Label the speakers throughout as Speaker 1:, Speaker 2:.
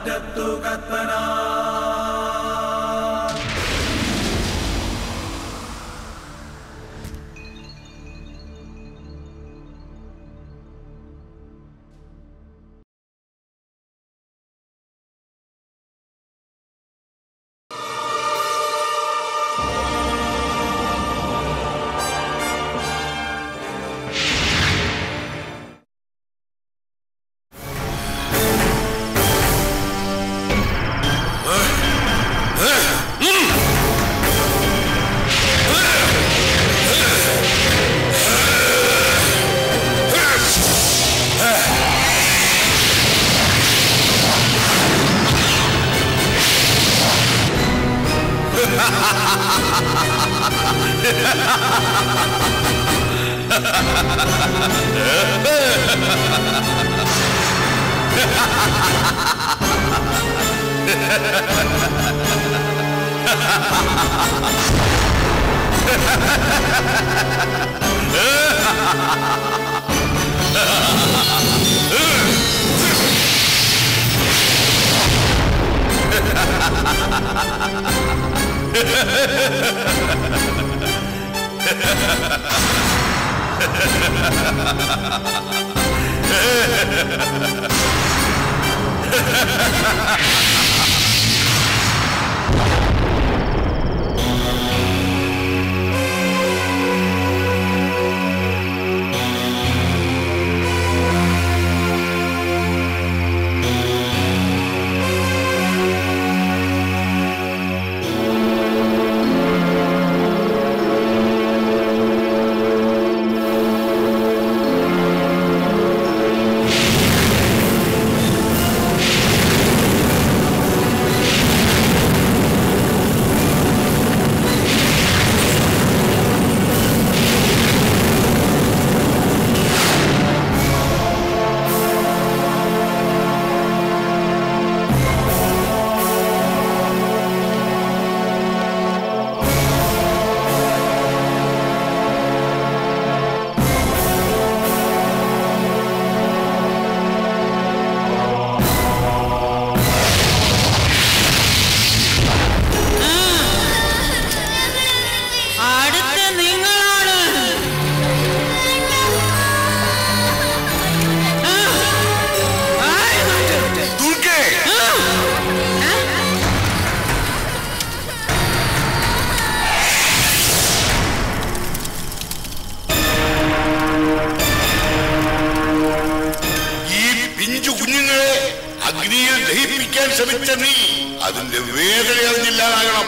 Speaker 1: മുറ്റത്തു കത്തന
Speaker 2: അടുത്ത നിങ്ങളാണ് ആ. ആ, ഇങ്ങോട്ട്.
Speaker 3: ദുർഗേ ഈ പിഞ്ചു കുഞ്ഞുങ്ങളെ അഗ്നിയിൽ ദഹിപ്പിക്കാൻ ശ്രമിച്ച നീ അതിന്റെ വേദന അറിഞ്ഞില്ലാതാകണം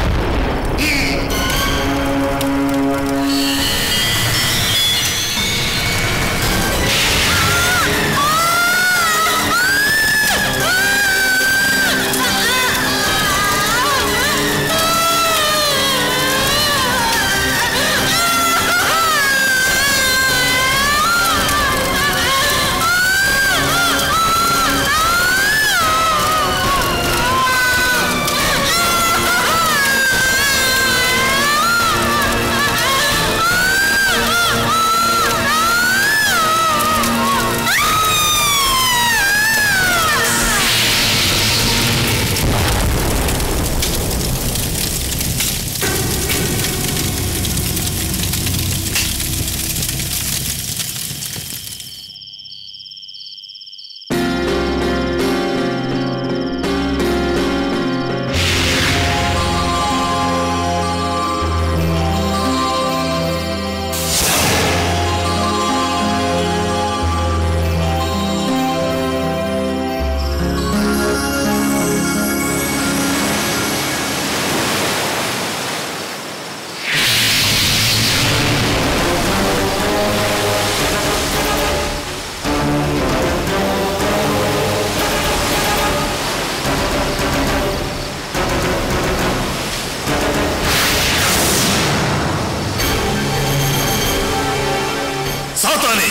Speaker 3: സാത്താനെ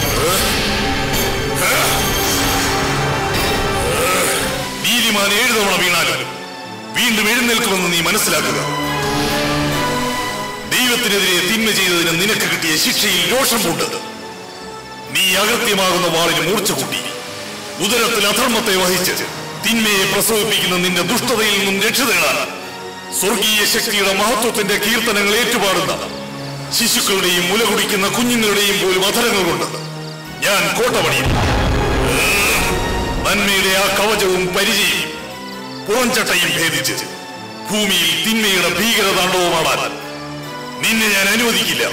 Speaker 3: നീതിമാൻ ഏഴു തവണ വീണാലും വീണ്ടും എഴുന്നേൽക്കുമെന്ന് നീ മനസ്സിലാക്കുക ദൈവത്തിനെതിരെ തിന്മ ചെയ്തതിന് നിനക്ക് കിട്ടിയ ശിക്ഷയിൽ രോഷം പൂണ്ടത് നീ അകൃത്യമാകുന്ന വാളിന് മൂർച്ച കൂട്ടി ഉദരത്തിൽ അധർമ്മത്തെ വഹിച്ച്
Speaker 1: തിന്മയെ പ്രസവിപ്പിക്കുന്ന നിന്റെ ദുഷ്ടതയിൽ നിന്നും രക്ഷ നേടാൻ സ്വർഗീയ ശക്തിയുടെ മഹത്വത്തിന്റെ കീർത്തനങ്ങൾ ഏറ്റുപാടുന്ന ശിശുക്കളുടെയും മുല കുടിക്കുന്ന കുഞ്ഞുങ്ങളുടെയും പോലും അധരങ്ങൾ കൊണ്ട് ഞാൻ കോട്ട പണിയും നന്മയുടെ ആ കവചവും പരിചയം പുറംചട്ടയും ഭേദിച്ച് ഭൂമിയിൽ തിന്മയുടെ ഭീകരതാണ്ഡവമാടാൻ നിന്നെ ഞാൻ അനുവദിക്കില്ല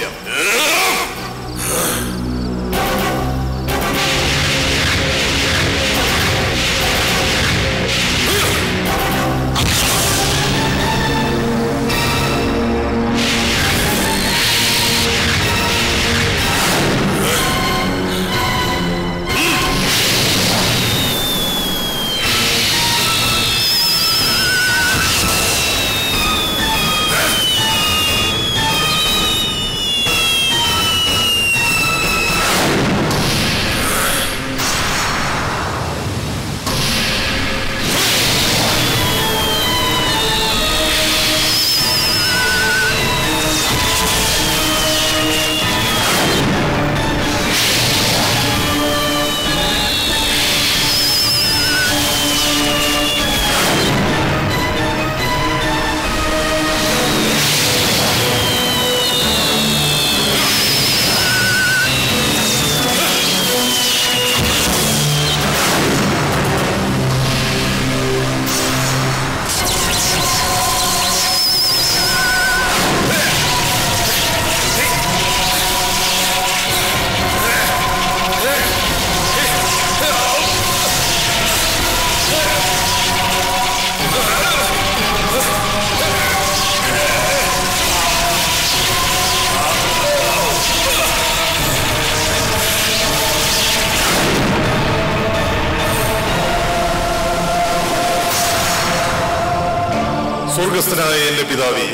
Speaker 1: സ്വർഗസ്ഥനായ എന്റെ പിതാവേ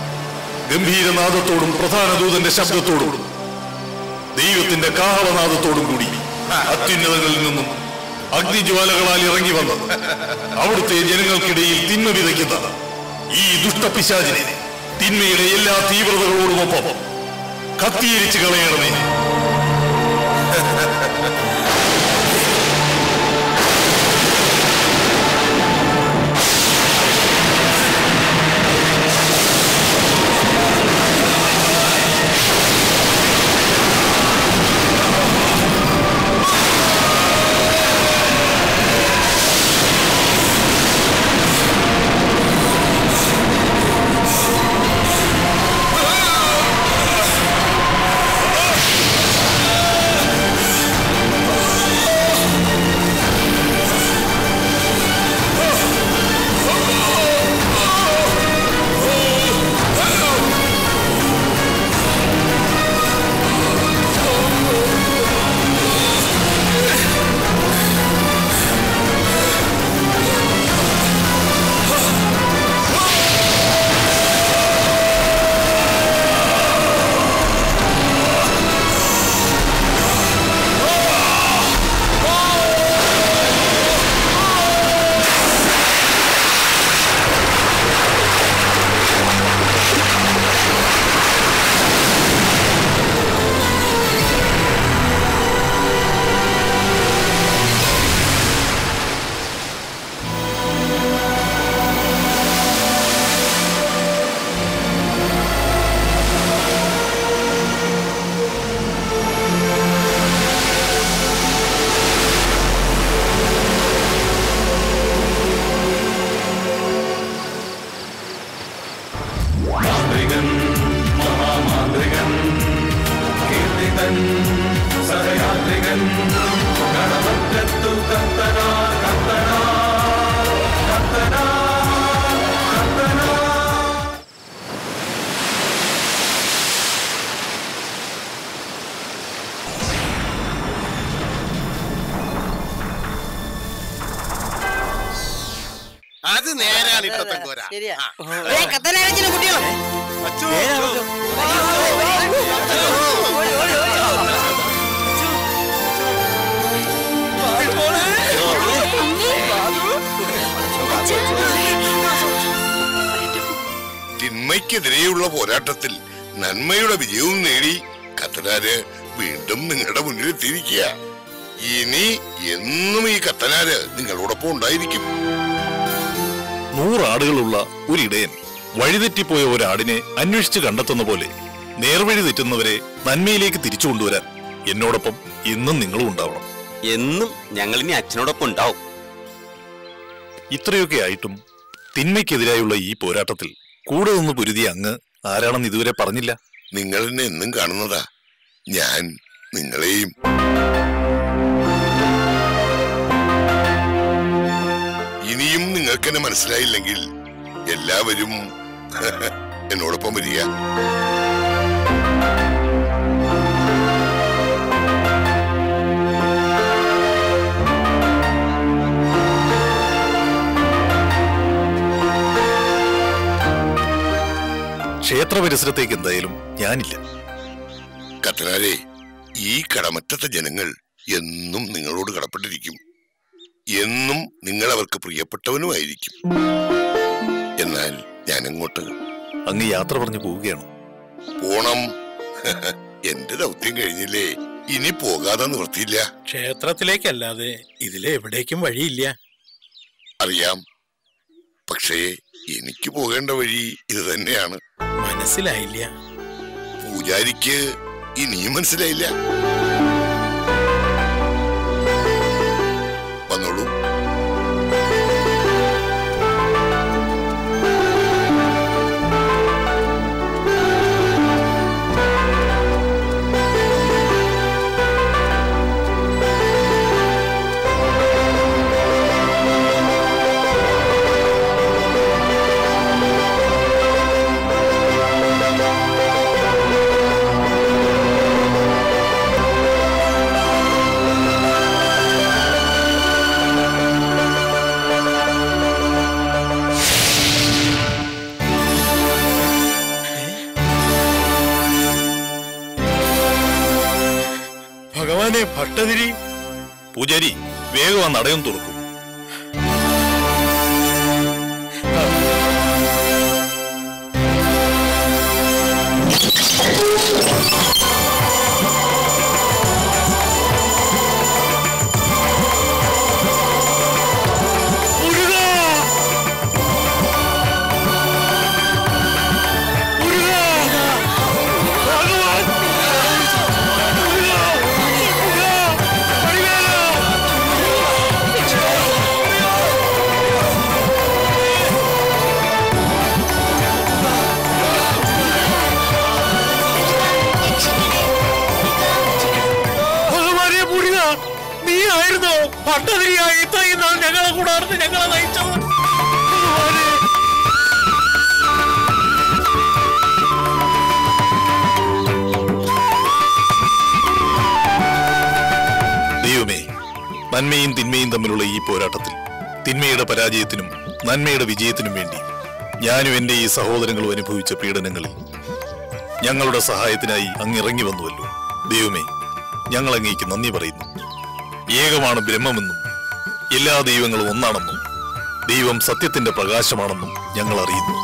Speaker 1: ഗംഭീരനാദത്തോടും പ്രധാന ദൂതന്റെ ശബ്ദത്തോടും ദൈവത്തിന്റെ കാഹളനാദത്തോടും കൂടി അത്യുന്നതങ്ങളിൽ നിന്നും അഗ്നിജ്വാലകളാൽ ഇറങ്ങി വന്ന് അവിടുത്തെ ജനങ്ങൾക്കിടയിൽ തിന്മ വിതയ്ക്കുന്ന ഈ ദുഷ്ടപിശാചിനെ തിന്മയുടെ എല്ലാ തീവ്രതകളോടുമൊപ്പം കത്തിയിരിച്ച് കളയണമേ
Speaker 4: മാന്ത്രികൻ മഹാമാന്ത്രികൻ കീർത്തിതൻ സഹയാത്രികൻ ഗണമറ്റത്തു കത്തന കത്തന കത്തന കത്തന
Speaker 5: അത് നേരാണ് ഇട്ടത്തെ കോര
Speaker 6: ശരിയാ
Speaker 5: ആ.
Speaker 6: ഏയ് കത്തനാരച്ചിന് കുട്ടിയോ
Speaker 5: അച്ചോ.
Speaker 3: തിന്മയ്ക്കെതിരെയുള്ള പോരാട്ടത്തിൽ നന്മയുടെ വിജയവും നേടി കത്തനാര് വീണ്ടും നിങ്ങളുടെ മുന്നിൽ എത്തിയിരിക്കുക ഇനി എന്നും ഈ കത്തനാര് നിങ്ങളോടൊപ്പം ഉണ്ടായിരിക്കും
Speaker 1: നൂറാടുകളുള്ള ഒരിടയൻ വഴിതെറ്റിപ്പോയ ഒരാടിനെ അന്വേഷിച്ച് കണ്ടെത്തുന്ന പോലെ നേർവഴി തെറ്റുന്നവരെ നന്മയിലേക്ക് തിരിച്ചു കൊണ്ടുവരാൻ എന്നോടൊപ്പം ഇന്നും നിങ്ങളും ഉണ്ടാവണം
Speaker 6: എന്നും ഞങ്ങൾ ഇനി അച്ഛനോടൊപ്പം ഉണ്ടാവും
Speaker 1: ഇത്രയൊക്കെ ആയിട്ടും തിന്മയ്ക്കെതിരായുള്ള ഈ പോരാട്ടത്തിൽ കൂടെ നിന്ന് പൊരുതിയ അങ്ങ് ആരാണെന്ന് ഇതുവരെ പറഞ്ഞില്ല
Speaker 3: നിങ്ങൾ എന്നെ എന്നും കാണുന്നതാ ഞാൻ നിങ്ങളെയും ഇനിയും നിങ്ങൾക്ക് എന്നെ മനസ്സിലായില്ലെങ്കിൽ എല്ലാവരും എന്നോടൊപ്പം വരിക
Speaker 1: ക്ഷേത്ര പരിസരത്തേക്ക് എന്തായാലും ഞാനില്ല
Speaker 3: കത്തനാരെ ഈ കടമറ്റത്തെ ജനങ്ങൾ എന്നും നിങ്ങളോട് കടപ്പെട്ടിരിക്കും എന്നും നിങ്ങൾ അവർക്ക് പ്രിയപ്പെട്ടവനുമായിരിക്കും എന്നാൽ ഞാൻ അങ്ങോട്ട്
Speaker 1: അങ്ങ് യാത്ര പറഞ്ഞു പോവുകയാണ്
Speaker 3: പോണം എന്റെ ദൗത്യം കഴിഞ്ഞില്ലേ ഇനി പോകാതെ നിവൃത്തിയില്ല
Speaker 7: ക്ഷേത്രത്തിലേക്കല്ലാതെ ഇതിലെവിടേക്കും വഴിയില്ല
Speaker 3: അറിയാം പക്ഷേ എനിക്ക് പോകേണ്ട വഴി ഇത് തന്നെയാണ്
Speaker 7: മനസ്സിലായില്ല
Speaker 3: പൂജാരിക്ക് ഇനിയും മനസ്സിലായില്ല വന്നോളൂ
Speaker 7: ഭഗവാനെ ഭട്ടതിരി
Speaker 1: പൂജാരി വേഗം ആ നടയം തുറക്കൂ
Speaker 7: ഭഗവാനെ മുരുക നീ ആയിരുന്നോ ഭട്ടതിരിയായി ഇത്രയും നാൾ ഞങ്ങളെ കൂടാർന്ന് ഞങ്ങളെ നയിച്ചത് ഭഗവാനെ
Speaker 1: ദൈവമേ നന്മയും തിന്മയും തമ്മിലുള്ള ഈ പോരാട്ടത്തിൽ തിന്മയുടെ പരാജയത്തിനും നന്മയുടെ വിജയത്തിനും വേണ്ടി ഞാനും എന്റെ ഈ സഹോദരങ്ങളും അനുഭവിച്ച പീഡനങ്ങളിൽ ഞങ്ങളുടെ സഹായത്തിനായി അങ്ങ് ഇറങ്ങി വന്നുവല്ലോ ദൈവമേ ഞങ്ങൾ അങ്ങേക്ക് നന്ദി പറയുന്നു ഏകമാണ് ബ്രഹ്മമെന്നും എല്ലാ ദൈവങ്ങളും ഒന്നാണെന്നും ദൈവം സത്യത്തിന്റെ പ്രകാശമാണെന്നും ഞങ്ങൾ അറിയുന്നു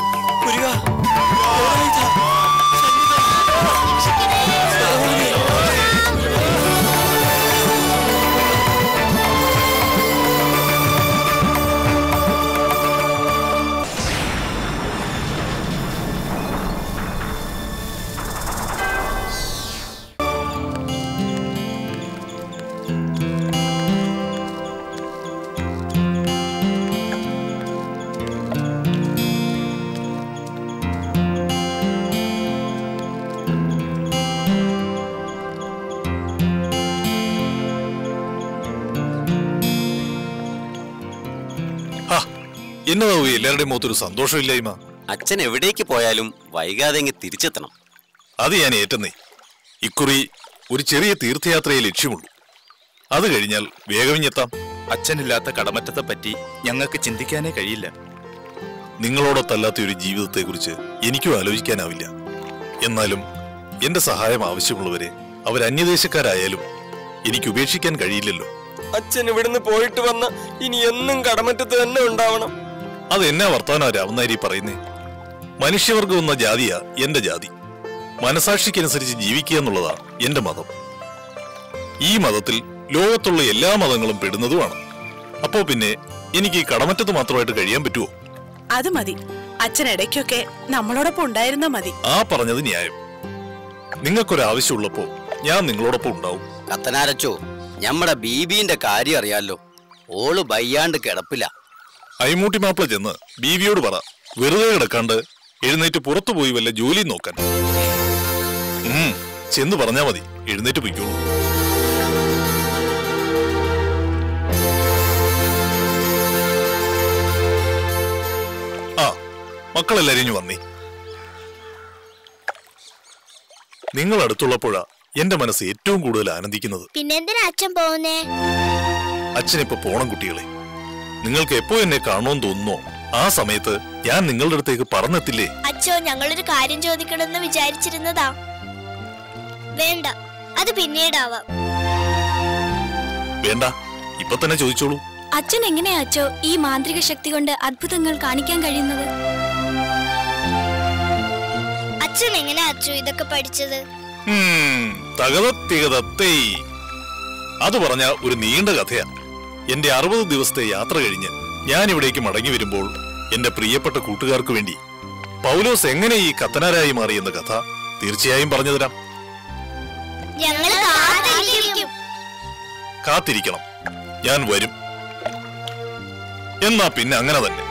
Speaker 1: എന്നതാ എല്ലാവരുടെയും മുഖത്തൊരു സന്തോഷമില്ലായ്മ
Speaker 6: അച്ഛൻ എവിടേക്ക് പോയാലും വൈകാതെ ഇങ്ങ് തിരിച്ചെത്തണം
Speaker 1: അത് ഞാൻ ഏറ്റെന്നേ ഇക്കുറി ഒരു ചെറിയ തീർത്ഥയാത്രയെ ലക്ഷ്യമുള്ളൂ അത് കഴിഞ്ഞാൽ വേഗമിഞ്ഞെത്താം
Speaker 8: അച്ഛനില്ലാത്ത കടമറ്റത്തെ പറ്റി ഞങ്ങൾക്ക് ചിന്തിക്കാനേ കഴിയില്ല
Speaker 1: നിങ്ങളോടൊത്തല്ലാത്ത ഒരു ജീവിതത്തെക്കുറിച്ച് എനിക്കും ആലോചിക്കാനാവില്ല എന്നാലും എന്റെ സഹായം ആവശ്യമുള്ളവരെ അവർ അന്യദേശക്കാരായാലും എനിക്ക് ഉപേക്ഷിക്കാൻ കഴിയില്ലല്ലോ
Speaker 9: അച്ഛൻ ഇവിടുന്ന് പോയിട്ട് വന്ന ഇനി എന്നും കടമറ്റത്ത് തന്നെ ഉണ്ടാവണം
Speaker 1: അത് എന്നാ വർത്താനോ രാമനാരി പറയുന്നേ മനുഷ്യവർഗം എന്ന ജാതിയാ എന്റെ ജാതി മനസാക്ഷിക്കനുസരിച്ച് ജീവിക്കുക എന്നുള്ളതാ എന്റെ മതം ഈ മതത്തിൽ ലോകത്തുള്ള എല്ലാ മതങ്ങളും പെടുന്നതുമാണ് അപ്പോ പിന്നെ എനിക്ക് ഈ കടമറ്റത്ത് മാത്രമായിട്ട് കഴിയാൻ പറ്റുമോ
Speaker 10: അത് മതി അച്ഛൻ ഇടയ്ക്കൊക്കെ നമ്മളോടൊപ്പം ഉണ്ടായിരുന്ന മതി
Speaker 1: ആ പറഞ്ഞത് ന്യായം നിങ്ങൾക്കൊരാവശ്യമുള്ളപ്പോ ഞാൻ നിങ്ങളോടൊപ്പം ഉണ്ടാവും
Speaker 6: കത്തനാരച്ചോ ഞമ്മടെ ബീബീന്റെ കാര്യം അറിയാലോ ഓള് വയ്യാണ്ട് കിടപ്പില്ല
Speaker 1: അയ്മൂട്ടി മാപ്പിള ചെന്ന് ബീവിയോട് പറ വെറുതെ കിടക്കാണ്ട് എഴുന്നേറ്റ് പുറത്തു പോയി വല്ല ജോലി നോക്കാൻ ഉം, ചെന്ന് പറഞ്ഞാ മതി എഴുന്നേറ്റ് പൊയ്ക്കോളൂ ആ മക്കളെല്ലാരും ഇനി വന്നേ നിങ്ങൾ അടുത്തുള്ളപ്പോഴാ എന്റെ മനസ്സ് ഏറ്റവും കൂടുതൽ ആനന്ദിക്കുന്നത്
Speaker 11: പിന്നെന്തിനാ അച്ഛൻ പോകുന്നേ
Speaker 1: അച്ഛനിപ്പോ പോണം കുട്ടികളെ നിങ്ങൾക്ക് എപ്പോ എന്നെ കാണുമെന്ന് തോന്നുന്നോ ആ സമയത്ത് ഞാൻ നിങ്ങളുടെ അടുത്തേക്ക് പറഞ്ഞെത്തില്ലേ
Speaker 11: അച്ഛോ ഞങ്ങളൊരു കാര്യം ചോദിക്കണമെന്ന് വിചാരിച്ചിരുന്നതാ വേണ്ട അത് പിന്നീടാവാം
Speaker 1: വേണ്ട ഇപ്പൊ തന്നെ ചോദിച്ചോളൂ
Speaker 11: അച്ഛൻ എങ്ങനെയാ അച്ഛോ ഈ മാന്ത്രിക ശക്തി കൊണ്ട് അത്ഭുതങ്ങൾ കാണിക്കാൻ കഴിയുന്നത് അച്ഛൻ എങ്ങനെയാ അച്ഛോ ഇതൊക്കെ പഠിച്ചത്
Speaker 1: ഉം, തകതത്തികതത്തേ അത് പറഞ്ഞ ഒരു നീണ്ട കഥയാ എന്റെ അറുപത് ദിവസത്തെ യാത്ര കഴിഞ്ഞ് ഞാൻ ഇവിടേക്ക് മടങ്ങി വരുമ്പോൾ എന്റെ പ്രിയപ്പെട്ട കൂട്ടുകാർക്ക് വേണ്ടി പൗലോസ് എങ്ങനെ ഈ കത്തനാരായി മാറിയെന്ന കഥ തീർച്ചയായും പറഞ്ഞു തരാം
Speaker 11: ഞങ്ങൾ കാത്തിരിക്കും
Speaker 1: കാത്തിരിക്കണം ഞാൻ വരും എന്നാ പിന്നെ അങ്ങനെ തന്നെ